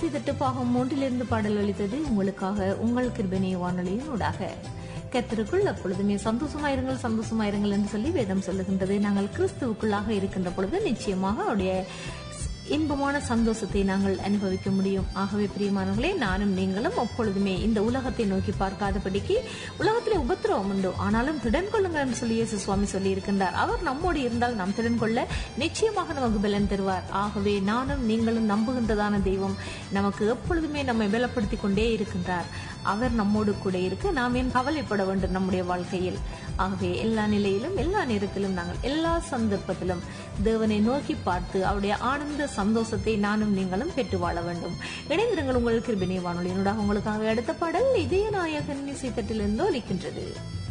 செய்தட்டு பாகம் மூன்றிலிருந்து பாடல் அளித்தது உங்களுக்காக உங்கள் கிருபனி வானொலியின் ஊடாக கர்த்தருக்குள் அப்பொழுதுமே சந்தோஷமாயிருங்கள் சந்தோஷமாயிருங்கள் என்று சொல்லி வேதம் சொல்லுகின்றது நாங்கள் கிறிஸ்துவுக்குள்ளாக இருக்கின்ற பொழுது நிச்சயமாக அவருடைய இன்பமான சந்தோஷத்தை நாங்கள் அனுபவிக்க முடியும் ஆகவே பிரியமானவர்களே நானும் நீங்களும் எப்பொழுதுமே இந்த உலகத்தை நோக்கி பார்க்காதபடிக்கு உலகத்திலே உபத்திரவம் உண்டு ஆனாலும் திடன் கொள்ளுங்கள் என்று சொல்லி இயேசு சுவாமி சொல்லி இருக்கின்றார் அவர் நம்மோடு இருந்தால் நாம் திடன் கொள்ள நிச்சயமாக நமக்கு பலன் தருவார் ஆகவே நானும் நீங்களும் நம்புகின்றதான தெய்வம் நமக்கு எப்பொழுதுமே நம்மை பலப்படுத்திக் கொண்டே இருக்கின்றார் அவர் நம்மோடு கூட இருக்க நாம் ஏன் கவலைப்பட வேண்டும் நம்முடைய வாழ்க்கையில் ஆகவே எல்லா நிலையிலும் எல்லா நேரத்திலும் நாங்கள் எல்லா சந்தர்ப்பத்திலும் தேவனை நோக்கி பார்த்து அவருடைய ஆனந்த சந்தோஷத்தை நானும் நீங்களும் பெற்று வாழ வேண்டும் இணைந்திருங்கள் உங்கள் கிருபிணி வானொலியினூடாக உங்களுக்காக அடுத்த பாடல் இதய நாயகன் இசைத்தட்டிலிருந்து ஒலிக்கின்றது